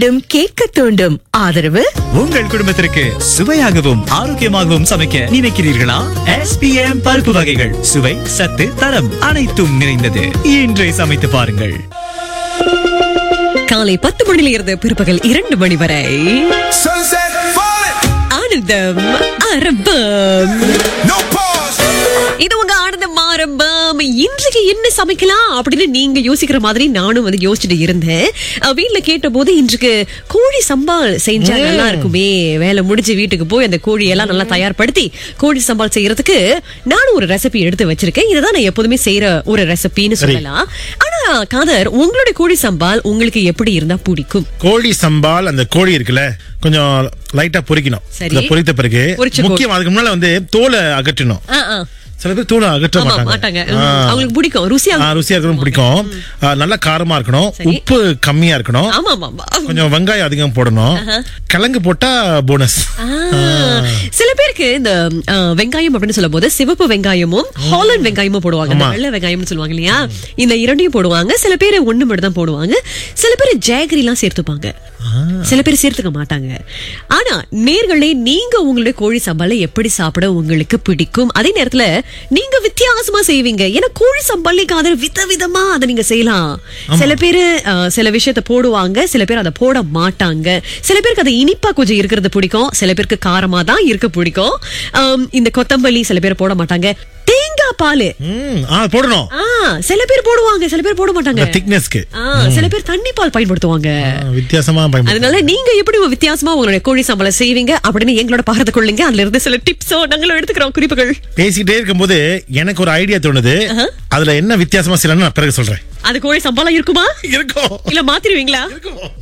தூண்டும் கேட்க தூண்டும் ஆதரவு உங்கள் குடும்பத்திற்கு சுவையாகவும் ஆரோக்கியமாகவும் சமைக்க நினைக்கிறீர்களா எஸ்பிஎம் பருப்பு வகைகள் சுவை சத்து தரம் அனைத்தும் நிறைந்தது இன்றே சமைத்து பாருங்கள் காலை பத்து மணியில இருந்து பிற்பகல் இரண்டு மணி வரை Sunset falling, ஆனந்தம் ஆரம்பம் no pause. இது உங்க ஆனந்தம் ஆரம்பம் இன்றைக்கு என்ன சமைக்கலாம் அப்படின்னு நீங்க யோசிக்கிற மாதிரி நானும் வந்து யோசிச்சுட்டு இருந்தேன் அஹ் வீட்ல கேட்ட போது இன்றைக்கு கோழி சம்பால் செஞ்சா நல்லா இருக்குமே வேலை முடிஞ்சு வீட்டுக்கு போய் அந்த கோழி எல்லாம் நல்லா தயார்படுத்தி கோழி சம்பால் செய்யறதுக்கு நானும் ஒரு ரெசிபி எடுத்து வச்சிருக்கேன் இதுதான் நான் எப்போதுமே செய்யற ஒரு ரெசிபின்னு சொல்லலாம் ஆனா காதர் உங்களுடைய கோழி சம்பால் உங்களுக்கு எப்படி இருந்தா பிடிக்கும் கோழி சம்பால் அந்த கோழி இருக்குல்ல கொஞ்சம் லைட்டா பொரிக்கணும் சரி. இந்த பொரித்த பிறகு பொரிச்ச கோழி. முக்கியம் அதுக்கு முன்னால வந்து தோலை அகற்றணும் ஆ, ஆ. சில பேர் தோலை அகற்ற ஆமா மாட்டாங்க மாட்டாங்க ஆ. ம், அவங்களுக்கு பிடிக்கும் ருசியா ஆ, ருசியா இருக்கணும் பிடிக்கும் ஆ, நல்லா காரமா இருக்கணும் சரி. உப்பு கம்மியா இருக்கணும் ஆமா ஆமா ஆமா கொஞ்சம் வெங்காயம் அதிகம் போடணும் கிழங்கு போட்டா போனஸ் ஆ, சில பேருக்கு இந்த ஆ, வெங்காயம் அப்படின்னு சொல்லும் போது சிவப்பு வெங்காயமும் ஹாலண்ட் வெங்காயமும் போடுவாங்க இந்த ஆமா. வெள்ளை வெங்காயம்னு சொல்லுவாங்க இல்லையா இந்த இரண்டையும் போடுவாங்க சில பேர் ஒண்ணு மட்டும் தான் போடுவாங்க சில பேர் ஜாகரி எல்லாம் சேர்த்துப்பாங்க சில பேர் சேர்த்துக்க மாட்டாங்க ஆனா நேர்களே நீங்க உங்களுடைய கோழி சம்பாலை எப்படி சாப்பிட உங்களுக்கு பிடிக்கும் அதே நேரத்துல நீங்க வித்தியாசமா செய்வீங்க ஏன்னா கோழி சம்பாலைக்கு அதை விதவிதமா அதை நீங்க செய்யலாம் சில பேரு ஆ, சில விஷயத்த போடுவாங்க சில பேர் அதை போட மாட்டாங்க சில பேருக்கு அது இனிப்பா கொஞ்சம் இருக்கிறது பிடிக்கும் சில பேருக்கு காரமா தான் இருக்க பிடிக்கும் ஆம், இந்த கொத்தமல்லி சில பேர் போட மாட்டாங்க தேங்காய் பால் ம், ஆ போடணும் ஆ சில பேர் போடுவாங்க சில பேர் போட மாட்டாங்க திக்னஸ்க்கு ஆ, சில பேர் தண்ணி பால் பயன்படுத்துவாங்க வித்தியாசமா பயன்படுத்தணும் அதனால நீங்க எப்படி ஒரு வித்தியாசமா உங்களுடைய கோழி சம்பளம் செய்வீங்க அப்படின்னு எங்களோட பகிர்ந்து கொள்ளுங்க அதுல இருந்து சில டிப்ஸோ நாங்களும் எடுத்துக்கிறோம் குறிப்புகள் பேசிக்கிட்டே இருக்கும்போது எனக்கு ஒரு ஐடியா தோணுது அதுல என்ன வித்தியாசமா செய்யலாம்னு நான் பிறகு சொல்றேன் அது கோழி சம்பளம் இருக்குமா இருக்கும் இல்ல மாத்திருவீங்களா இருக்கும்